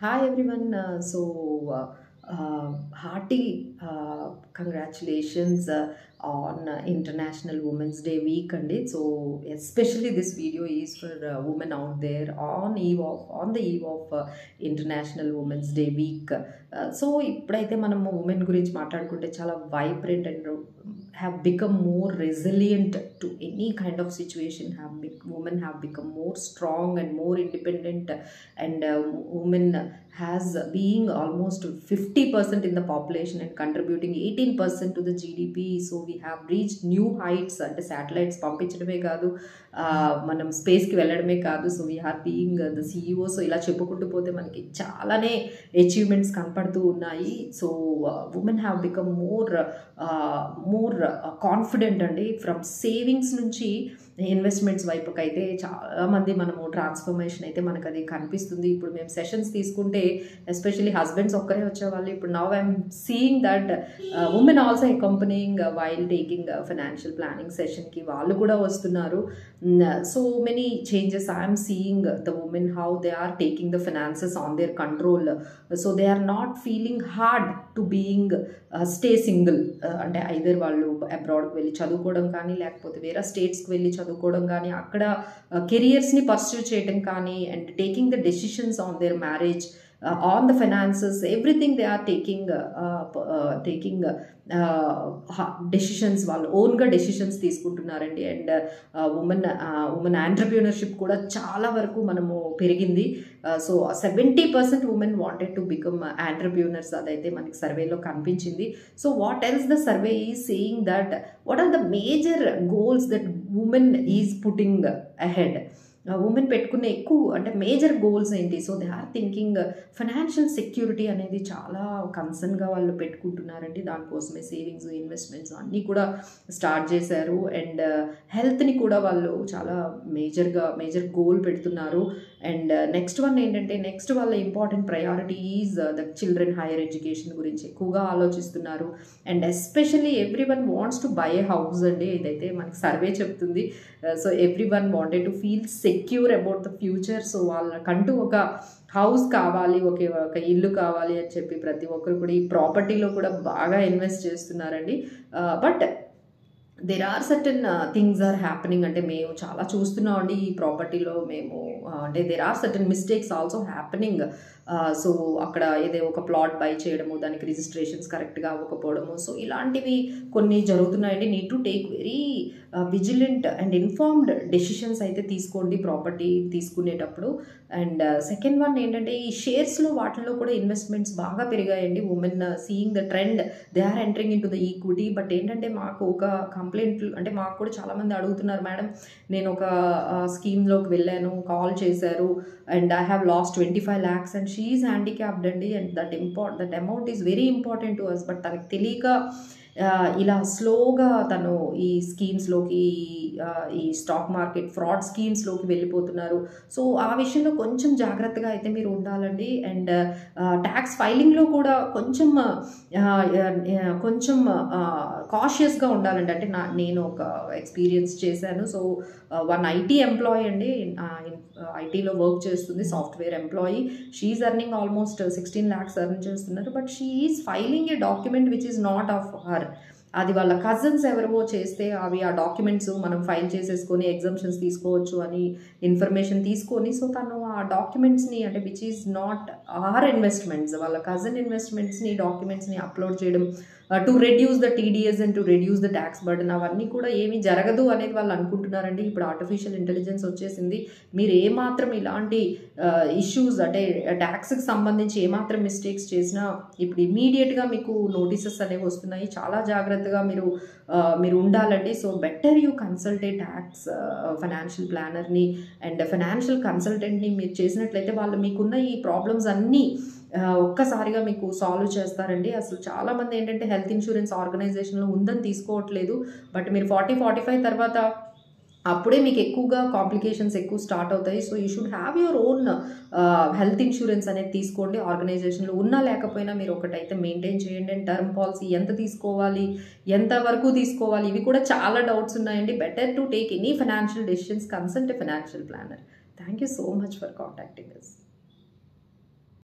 Hi everyone. Uh, so, uh, uh, hearty uh, congratulations uh, on uh, International Women's Day week and it. So, especially this video is for uh, women out there on eve of on the eve of uh, International Women's Day week. So ఇప్పుడైతే మనము women గురించి మాట్లాడుకుంటే చాలా vibrant and have become more resilient to any kind of situation have women have become more strong and more independent and women has being almost 50% in the population and contributing 18% to the GDP. So we have reached new heights అంటే satellites పంపించడమే కాదు ఆ, మనం స్పేస్కి వెళ్ళడమే కాదు so we're being the CEO so ఇలా చెప్పుకుంటూ పోతే మనకి చాలానే అచీవ్మెంట్స్ కనపడుతూ ఉన్నాయి so women have become more more confident అండి ఫ్రమ్ సేవింగ్స్ నుంచి ఇన్వెస్ట్మెంట్స్ వైపుకి అయితే చాలామంది మనము ట్రాన్స్ఫర్మేషన్ అయితే మనకు అది కనిపిస్తుంది ఇప్పుడు మేము సెషన్స్ తీసుకుంటే ఎస్పెషల్లీ హస్బెండ్స్ ఒక్కరే వచ్చేవాళ్ళు ఇప్పుడు now I'm seeing that women also accompanying while taking financial planning సెషన్కి వాళ్ళు కూడా వస్తున్నారు so many changes I'm seeing the women how they are taking the finances on their control so they are not feeling hard to being stay single అంటే either వాళ్ళు అబ్రాడ్కి వెళ్ళి చదువుకోవడం కానీ లేకపోతే వేరే స్టేట్స్కి వెళ్ళి చదువుకోవడం కానీ అక్కడ కెరియర్స్ని పర్స్యూ చేయడం కానీ and taking the decisions on their marriage on the finances everything they are taking taking decisions వాళ్ళు ఓన్గా డెసిషన్స్ తీసుకుంటున్నారండి అండ్ ఉమెన్ ఉమెన్ ఆంటర్ప్రీనర్షిప్ కూడా చాలా వరకు మనము పెరిగింది so seventy percent women wanted to become entrepreneurs అదైతే మనకి సర్వేలో కనిపించింది so what else the survey is saying that what are the major goals that women is putting ahead women పెట్టుకునే ఎక్కువ అంటే మేజర్ గోల్స్ ఏంటి so they are thinking financial security అనేది చాలా కన్సర్న్గా వాళ్ళు పెట్టుకుంటున్నారండి దానికోసమే సేవింగ్స్ ఇన్వెస్ట్మెంట్స్ అన్నీ కూడా స్టార్ట్ చేశారు అండ్ హెల్త్ని కూడా వాళ్ళు చాలా మేజర్గా మేజర్ గోల్ పెడుతున్నారు అండ్ నెక్స్ట్ వన్ ఏంటంటే నెక్స్ట్ వాళ్ళ important priority is the children higher education గురించి ఎక్కువగా ఆలోచిస్తున్నారు and especially every one wants to buy a house అండి ఇదైతే మనకి సర్వే చెప్తుంది so every one wanted to feel secure about the future so వాళ్ళకంటూ ఒక హౌస్ కావాలి ఒకే ఒక ఇల్లు కావాలి అని చెప్పి ప్రతి ఒక్కరు కూడా ఈ ప్రాపర్టీలో కూడా బాగా ఇన్వెస్ట్ చేస్తున్నారండి but there are certain things are happening అంటే మేము చాలా చూస్తున్నామండి ఈ ప్రాపర్టీలో మేము అంటే there are certain mistakes also happening so అక్కడ ఏదో ఒక ప్లాట్ బై చేయడము దానికి రిజిస్ట్రేషన్స్ కరెక్ట్గా అవ్వకపోవడము సో ఇలాంటివి కొన్ని జరుగుతున్నాయండి need to take very vigilant and informed decisions అయితే తీసుకోండి ప్రాపర్టీ తీసుకునేటప్పుడు అండ్ సెకండ్ వన్ ఏంటంటే ఈ షేర్స్లో వాటిల్లో కూడా ఇన్వెస్ట్మెంట్స్ బాగా పెరిగాయండి women seeing the trend they are entering into the equity but ఏంటంటే మాకు ఒక కంప్లైంట్ అంటే మాకు కూడా చాలామంది అడుగుతున్నారు మేడం నేను ఒక స్కీమ్లోకి వెళ్ళాను కాల్ చేశారు and I have lost twenty five lakhs and she's handicapped అండి and that import that amount is very important to us but తనకి తెలియక ఇలా స్లోగా తను ఈ స్కీమ్స్లోకి ఈ స్టాక్ మార్కెట్ ఫ్రాడ్ స్కీమ్స్లోకి వెళ్ళిపోతున్నారు సో ఆ విషయంలో కొంచెం జాగ్రత్తగా అయితే మీరు ఉండాలండి అండ్ ట్యాక్స్ ఫైలింగ్లో కూడా కొంచెం కొంచెం కాషియస్గా ఉండాలండి అంటే నా నేను ఒక ఎక్స్పీరియన్స్ చేశాను సో వన్ ఐటీ ఎంప్లాయీ అండి ఐటీలో వర్క్ చేస్తుంది software employee she's earning almost sixteen lakhs earn చేస్తున్నారు but she is filing a document which is not of her అది వాళ్ళ కజిన్స్ ఎవరివో చేస్తే అవి ఆ డాక్యుమెంట్స్ మనం ఫైల్ చేసేసుకొని ఎగ్జామ్షన్స్ తీసుకోవచ్చు అని ఇన్ఫర్మేషన్ తీసుకొని సో తను ఆ డాక్యుమెంట్స్ని అంటే which is not or investments వాళ్ళ కజిన్ ఇన్వెస్ట్మెంట్స్ని డాక్యుమెంట్స్ని అప్లోడ్ చేయడం to reduce the TDS and to reduce the tax burden అవన్నీ కూడా ఏమీ జరగదు అనేది వాళ్ళు అనుకుంటున్నారండి ఇప్పుడు ఆర్టిఫిషియల్ ఇంటెలిజెన్స్ వచ్చేసింది మీరు ఏమాత్రం ఇలాంటి ఇష్యూస్ అంటే ట్యాక్స్కి సంబంధించి ఏమాత్రం మిస్టేక్స్ చేసినా ఇప్పుడు ఇమీడియట్గా మీకు నోటీసెస్ అనేవి వస్తున్నాయి చాలా జాగ్రత్తగా మీరు మీరు ఉండాలండి so better you consult a tax financial ప్లానర్ని అండ్ ఫైనాన్షియల్ కన్సల్టెంట్ని మీరు చేసినట్లయితే వాళ్ళు మీకున్న ఈ ప్రాబ్లమ్స్ అన్నీ ఒక్కసారిగా మీకు సాల్వ్ చేస్తారండి అసలు చాలామంది ఏంటంటే హెల్త్ ఇన్సూరెన్స్ ఆర్గనైజేషన్లో ఉందని తీసుకోవట్లేదు బట్ మీరు ఫార్టీ ఫార్టీ ఫైవ్ తర్వాత అప్పుడే మీకు ఎక్కువగా కాంప్లికేషన్స్ ఎక్కువ స్టార్ట్ అవుతాయి so you should have your own health insurance అనేది తీసుకోండి ఆర్గనైజేషన్లో ఉన్నా లేకపోయినా మీరు ఒకటైతే మెయింటైన్ చేయండి అండ్ టర్మ్ పాలసీ ఎంత తీసుకోవాలి ఎంత వరకు తీసుకోవాలి ఇవి కూడా చాలా డౌట్స్ ఉన్నాయండి better to take any financial decisions consult financial planner thank you so much for contacting us